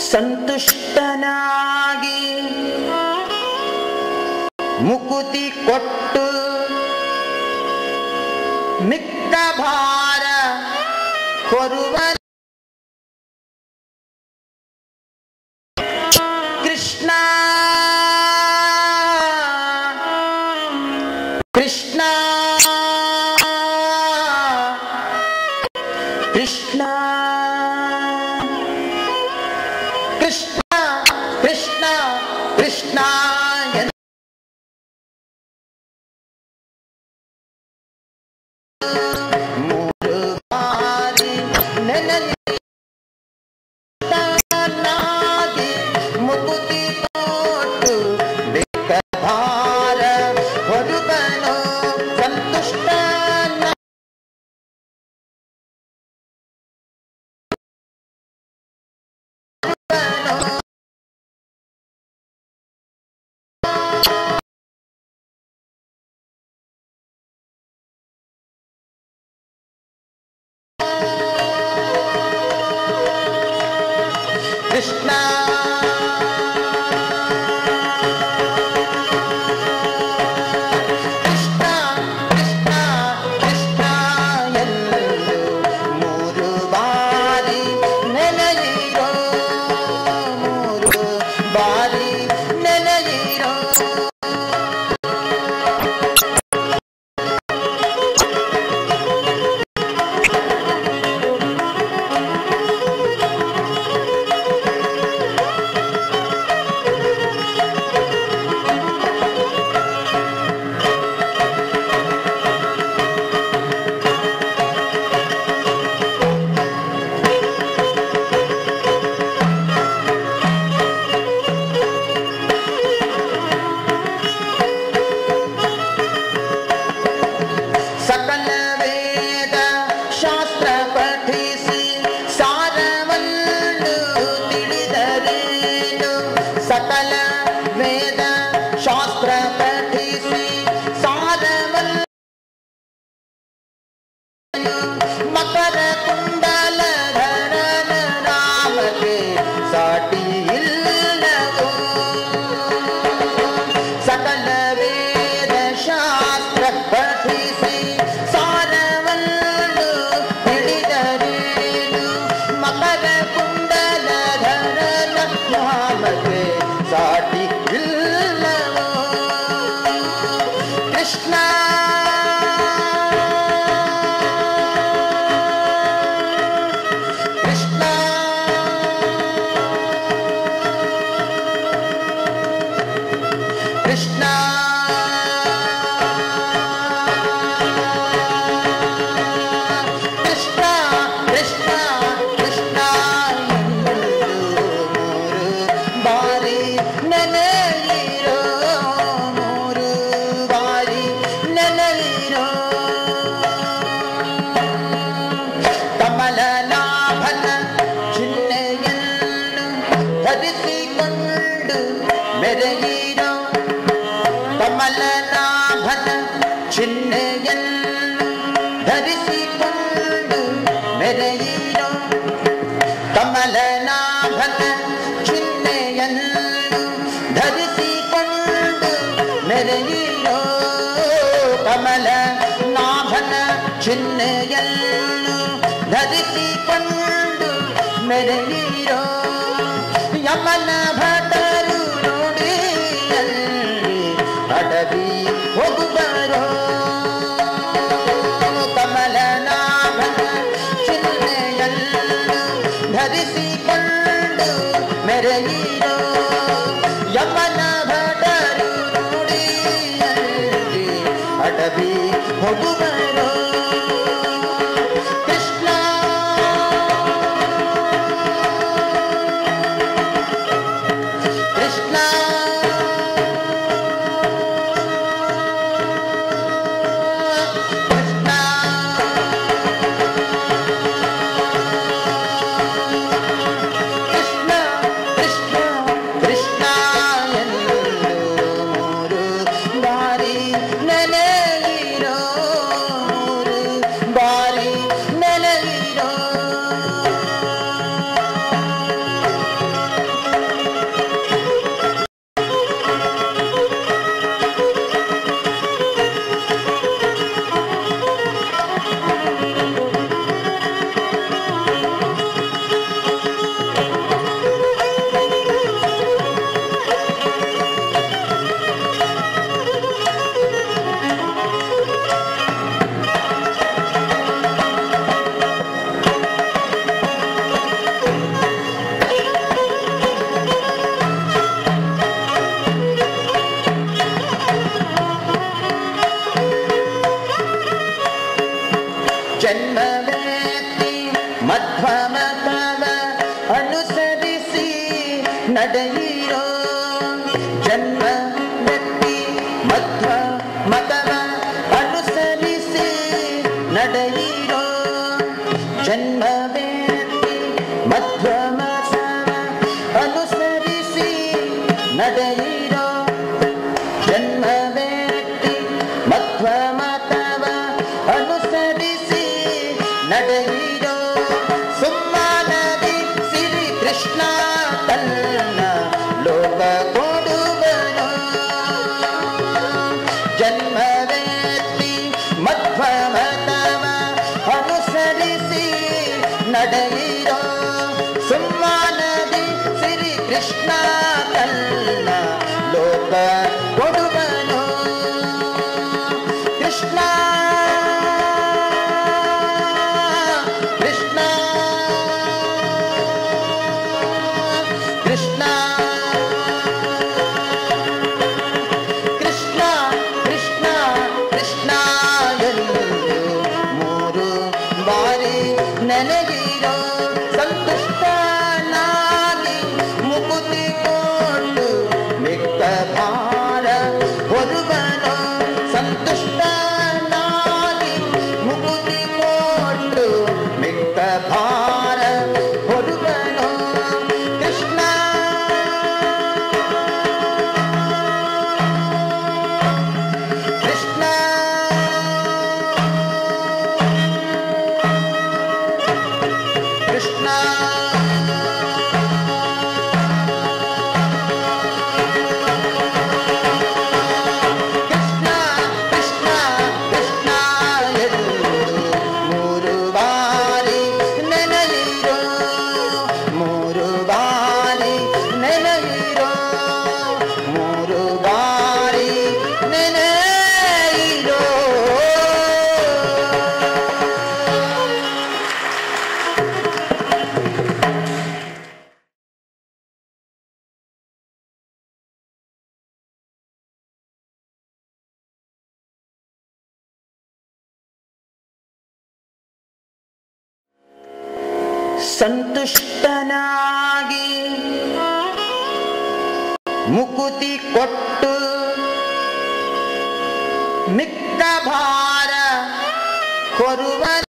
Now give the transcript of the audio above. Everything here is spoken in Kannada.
ಸಂತುಷ್ಟನಾಗಿ ಮುಕುತಿ ಕೊಟ್ಟು ಮಿಕ್ಕ ಭಾರ ಕೊರುವ ಕೃಷ್ಣ ಕೃಷ್ಣ ಕೃಷ್ಣ ಕೃಷ್ಣ ಕೃಷ್ಣ ಕೃಷ್ಣ ಎಂದು ಮೂರು ಬಾರಿ ನೆನೆದಿ ನಾಗಿ ಮುಕುತಿ ಕೊಟ್ಟು ಬಿಕ್ಕ ಭಾರ ಹೊರಬನು ಸಂತುಷ್ಟ ಕೃಷ್ಣ ಕೃಷ್ಣ ಕೃಷ್ಣ ಕೃಷ್ಣ ಎಂದು ಮೂರು ಬಾರಿ ನೆನೆಯಿರೋ ಮೂರು ಬಾರಿ ನೆನೆಯಿರೋ ಸಕಲ ವೇದ ಶಾಸ್ತ್ರ ಪಠಿಸಿ ಸಾರವನ್ನು ತಿಳಿದರೇನು ಸಕಲ ವೇದ ಶಾಸ್ತ್ರ ಪಠಿಸಿ ಸಾರವನ್ನು ಮಕರ ಕುಂಡಲ ಧರನ ರಾಮಕ್ಕೆ ಸಾಟಿ ಇಲ್ಲವೋ ಸಕಲ ವೇದ ಶಾಸ್ತ್ರ ಪಠಿಸಿ ಸಾರವನ್ನು ತಿಳಿದರೇನು ಮಕರ ಕುಂಡಲ ಧರನ ನಾಮಕ್ಕೆ ಸಾಟಿ ಇಲ್ಲವೋ ಕೃಷ್ಣ ಕೃಷ್ಣ ಕೃಷ್ಣ ಕೃಷ್ಣ ಕೃಷ್ಣ ಕೃಷ್ಣ ಎಂದು ಮೂರು ಬಾರಿ ನೆನೆಯಿರೋ ಮೂರು ಬಾರಿ ನೆನೆಯಿರೋ ಕಮಲನಾಭನ ಚಿಹ್ನೆಯನ್ನು ಧರಿಸಿಕೊಂಡು ಮೆರೆಯಿರೋ ಕಮಲನಾಭನ ಚಿಹ್ನೆಯನ್ನು ಧರಿಸಿಕೊಂಡು ಮೆರೆಯಿರೋ ಕಮಲನಾಭನ ಚಿಹ್ನೆಯನ್ನು ಧರಿಸಿಕೊಂಡು ಮೆರೆಯಿರೋ ಕಮಲ ನಾಭನ ಚಿಹ್ನೆಯನ್ನು ಧರಿಸಿಕೊಂಡು ಮೆರೆಯಿರೋ ಯಮನ ಭಟರು ನೋಡಿ ಅಲ್ಲಿ ಅಡವಿ ಹೋಗುವರೋ ಕಮಲನಾಭನ ಚಿಹ್ನೆಯನ್ನು ಧರಿಸಿಕೊಂಡು ಮೆರೆಯಿರೋ ಯಮನ ಭಟರು ನೋಡಿ ಅಲ್ಲಿ ಅಡವಿ ಹೋಗುವರೋ ಕೃಷ್ಣ ಕೃಷ್ಣ ಕೃಷ್ಣ ಮಧ್ವಮತವ ಅನುಸರಿಸಿ ನಡೆಯಿರೋ ಜನ್ಮ ವ್ಯಕ್ತಿ ಮಧ್ವ ಮತವ ಅನುಸರಿಸಿ ನಡೆಯಿರೋ ಜನ್ಮ ವ್ಯಕ್ತಿ ಮಧ್ವ ಮತವ ಅನುಸರಿಸಿ ನಡೆಯಿರೋ ಜನ್ಮ ವ್ಯಕ್ತಿ ಮಧ್ವ ಮತವ ಅನುಸರಿಸಿ ನಡೆಯಿರೋ ಸುಮ್ಮನದಿ ಸಿರಿ ಕೃಷ್ಣ ತನ್ನ ಲೋಕ ಕೊಡುವನು ಜನ್ಮ ವ್ಯಕ್ತಿ ಮಧ್ವ ಮತವ ಅನುಸರಿಸಿ ನಡೆಯಿರೋ ಸುಮ್ಮನದಿ ಸಿರಿ ಕೃಷ್ಣ ತನ್ನ ಲೋಕ ಕೊಡುವನು ಕೃಷ್ಣ ಕೃಷ್ಣ ಕೃಷ್ಣ ಕೃಷ್ಣ ಕೃಷ್ಣ ಕೃಷ್ಣ ಎಂದು ಮೂರು ಬಾರಿ ನನಗಿರೋ ಸಂತುಷ್ಟನಾಗಿ ಮುಕುತಿ ಕೊಂಡು ಮಿಕ್ಕ ಭಾರ ಹೊರುವನು ಸಂತುಷ್ಟನಾಗಿ ಮುಕುತಿ ಕೊಂಡು ಮಿಕ್ಕ ಭಾರ ಹೊರುವನು ಕೃಷ್ಣ ಕೃಷ್ಣ ಕೃಷ್ಣ ಕೃಷ್ಣ ಕೃಷ್ಣ ಕೃಷ್ಣ ಎಂದು ಮೂರು ಬಾರಿ ನೆನೆಯಿರೋ ಮೂರು ಬಾರಿ ನೆನೆಯಿರೋ ಮೂರು ಬಾರಿ ನೆನೆಯಿರೋ ಸಂತುಷ್ಟನಾಗಿ ಮುಕುತಿ ಕೊಟ್ಟು ಮಿಕ್ಕ ಭಾರ ಕೊರುವನು